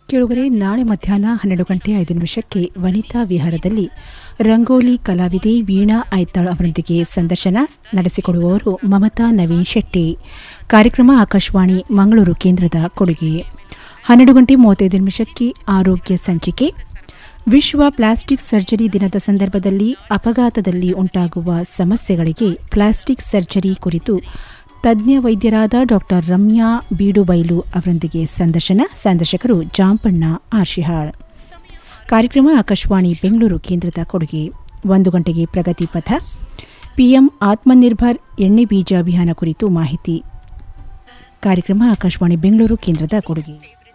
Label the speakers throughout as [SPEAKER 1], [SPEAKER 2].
[SPEAKER 1] ಕೇಳುಗರೆ ನಾಳೆ ಮಧ್ಯಾಹ್ನ ಹನ್ನೆರಡು ಗಂಟೆ ಐದು ನಿಮಿಷಕ್ಕೆ ವನಿತಾ ವಿಹಾರದಲ್ಲಿ ರಂಗೋಲಿ ಕಲಾವಿದೆ ವೀಣಾ ಐತಾಳ್ ಅವರೊಂದಿಗೆ ಸಂದರ್ಶನ ನಡೆಸಿಕೊಡುವವರು ಮಮತಾ ನವೀನ್ ಶೆಟ್ಟಿ ಕಾರ್ಯಕ್ರಮ ಆಕಾಶವಾಣಿ ಮಂಗಳೂರು ಕೇಂದ್ರದ ಕೊಡುಗೆ ಹನ್ನೆರಡು ಗಂಟೆ ಮೂವತ್ತೈದು ನಿಮಿಷಕ್ಕೆ ಆರೋಗ್ಯ ಸಂಚಿಕೆ ವಿಶ್ವ ಪ್ಲಾಸ್ಟಿಕ್ ಸರ್ಜರಿ ದಿನದ ಸಂದರ್ಭದಲ್ಲಿ ಅಪಘಾತದಲ್ಲಿ ಉಂಟಾಗುವ ಸಮಸ್ಯೆಗಳಿಗೆ ಪ್ಲಾಸ್ಟಿಕ್ ಸರ್ಜರಿ ಕುರಿತು ತಜ್ಞ ವೈದ್ಯರಾದ ಡಾಕ್ಟರ್ ರಮ್ಯಾ ಬೀಡುಬೈಲು ಅವರೊಂದಿಗೆ ಸಂದರ್ಶನ ಸಂದರ್ಶಕರು ಜಾಂಪಣ್ಣ ಆಶಿಹಾಳ್ ಕಾರ್ಯಕ್ರಮ ಆಕಾಶವಾಣಿ ಬೆಂಗಳೂರು ಕೇಂದ್ರದ ಕೊಡುಗೆ ಒಂದು ಗಂಟೆಗೆ ಪ್ರಗತಿ ಪಥ ಪಿಎಂ ಆತ್ಮನಿರ್ಭರ್ ಎಣ್ಣೆ ಬೀಜ ಅಭಿಯಾನ ಕುರಿತು ಮಾಹಿತಿ ಕಾರ್ಯಕ್ರಮ ಆಕಾಶವಾಣಿ ಬೆಂಗಳೂರು ಕೇಂದ್ರದ ಕೊಡುಗೆ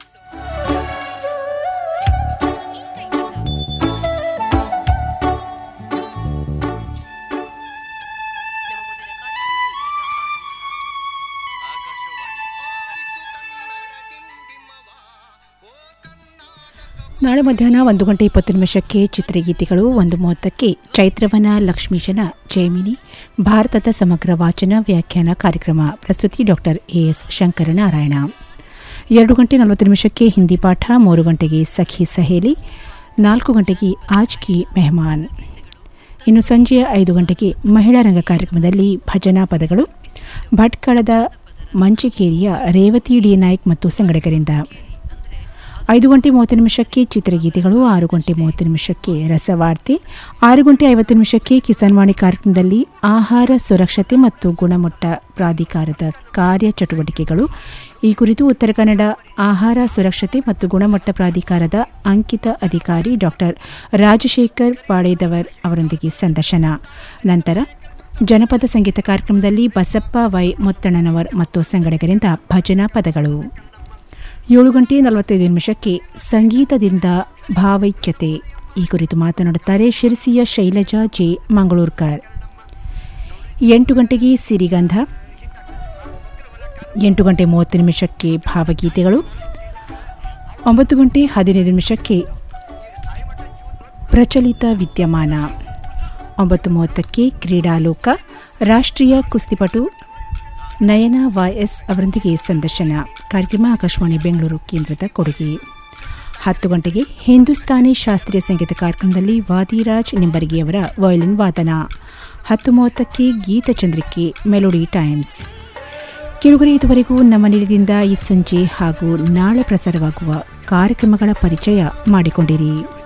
[SPEAKER 1] ನಾಳೆ ಮಧ್ಯಾಹ್ನ ಒಂದು ಗಂಟೆ ಇಪ್ಪತ್ತು ನಿಮಿಷಕ್ಕೆ ಚಿತ್ರಗೀತೆಗಳು ಒಂದು ಮೂವತ್ತಕ್ಕೆ ಚೈತ್ರವನ ಲಕ್ಷ್ಮೀಶನ ಜೈಮಿನಿ ಭಾರತದ ಸಮಗ್ರ ವಾಚನ ವ್ಯಾಖ್ಯಾನ ಕಾರ್ಯಕ್ರಮ ಪ್ರಸ್ತುತಿ ಡಾಕ್ಟರ್ ಎಎಸ್ ಶಂಕರನಾರಾಯಣ ಎರಡು ಗಂಟೆ ನಲವತ್ತು ನಿಮಿಷಕ್ಕೆ ಹಿಂದಿ ಪಾಠ ಮೂರು ಗಂಟೆಗೆ ಸಖಿ ಸಹೇಲಿ ನಾಲ್ಕು ಗಂಟೆಗೆ ಆಜ್ ಕಿ ಮೆಹಮಾನ್ ಇನ್ನು ಸಂಜೆಯ ಐದು ಗಂಟೆಗೆ ಮಹಿಳಾ ರಂಗ ಕಾರ್ಯಕ್ರಮದಲ್ಲಿ ಭಜನಾ ಪದಗಳು ಭಟ್ಕಳದ ಮಂಚಿಕೇರಿಯ ರೇವತಿ ಡಿ ನಾಯ್ಕ್ ಮತ್ತು ಸಂಗಡಿಗರಿಂದ ಐದು ಗಂಟೆ ಮೂವತ್ತು ನಿಮಿಷಕ್ಕೆ ಚಿತ್ರಗೀತೆಗಳು ಆರು ಗಂಟೆ ಮೂವತ್ತು ನಿಮಿಷಕ್ಕೆ ರಸವಾರ್ತೆ ಆರು ಗಂಟೆ ಐವತ್ತು ನಿಮಿಷಕ್ಕೆ ಕಿಸಾನ್ವಾಣಿ ಕಾರ್ಯಕ್ರಮದಲ್ಲಿ ಆಹಾರ ಸುರಕ್ಷತೆ ಮತ್ತು ಗುಣಮಟ್ಟ ಪ್ರಾಧಿಕಾರದ ಕಾರ್ಯಚಟುವಟಿಕೆಗಳು ಈ ಕುರಿತು ಉತ್ತರ ಕನ್ನಡ ಆಹಾರ ಸುರಕ್ಷತೆ ಮತ್ತು ಗುಣಮಟ್ಟ ಪ್ರಾಧಿಕಾರದ ಅಂಕಿತ ಅಧಿಕಾರಿ ಡಾಕ್ಟರ್ ರಾಜಶೇಖರ್ ಪಾಡೇದವರ್ ಅವರೊಂದಿಗೆ ಸಂದರ್ಶನ ನಂತರ ಜನಪದ ಸಂಗೀತ ಕಾರ್ಯಕ್ರಮದಲ್ಲಿ ಬಸಪ್ಪ ವೈ ಮುತ್ತಣ್ಣನವರ್ ಮತ್ತು ಸಂಗಡಿಗರಿಂದ ಭಜನಾ ಪದಗಳು ಏಳು ಗಂಟೆ ನಲವತ್ತೈದು ನಿಮಿಷಕ್ಕೆ ಸಂಗೀತದಿಂದ ಭಾವೈಕ್ಯತೆ ಈ ಕುರಿತು ಮಾತನಾಡುತ್ತಾರೆ ಶಿರಸಿಯ ಶೈಲಜಾ ಜೆ ಮಂಗಳೂರ್ಕರ್ ಎಂಟು ಗಂಟೆಗೆ ಸಿರಿಗಂಧ ಎಂಟು ಗಂಟೆ ಮೂವತ್ತು ನಿಮಿಷಕ್ಕೆ ಭಾವಗೀತೆಗಳು ಒಂಬತ್ತು ಗಂಟೆ ಹದಿನೈದು ನಿಮಿಷಕ್ಕೆ ಪ್ರಚಲಿತ ವಿದ್ಯಮಾನ ಒಂಬತ್ತು ಮೂವತ್ತಕ್ಕೆ ಕ್ರೀಡಾಲೋಕ ರಾಷ್ಟ್ರೀಯ ಕುಸ್ತಿಪಟು ನಯನ ವಾಯ್ಎಸ್ ಅವರೊಂದಿಗೆ ಸಂದರ್ಶನ ಕಾರ್ಯಕ್ರಮ ಆಕಾಶವಾಣಿ ಬೆಂಗಳೂರು ಕೇಂದ್ರದ ಕೊಡುಗೆ ಹತ್ತು ಗಂಟೆಗೆ ಹಿಂದೂಸ್ತಾನಿ ಶಾಸ್ತ್ರೀಯ ಸಂಗೀತ ಕಾರ್ಯಕ್ರಮದಲ್ಲಿ ವಾದಿರಾಜ್ ನಿಂಬರ್ಗಿಯವರ ವಯೋಲಿನ್ ವಾದನ ಹತ್ತು ಮೂವತ್ತಕ್ಕೆ ಗೀತಚಂದ್ರಿಕೆ ಮೆಲೋಡಿ ಟೈಮ್ಸ್ ಕಿರುಗುರಿ ಇದುವರೆಗೂ ನಮ್ಮ ನಿಲಯದಿಂದ ಈ ಸಂಜೆ ಹಾಗೂ ನಾಳೆ ಪ್ರಸಾರವಾಗುವ ಕಾರ್ಯಕ್ರಮಗಳ ಪರಿಚಯ ಮಾಡಿಕೊಂಡಿರಿ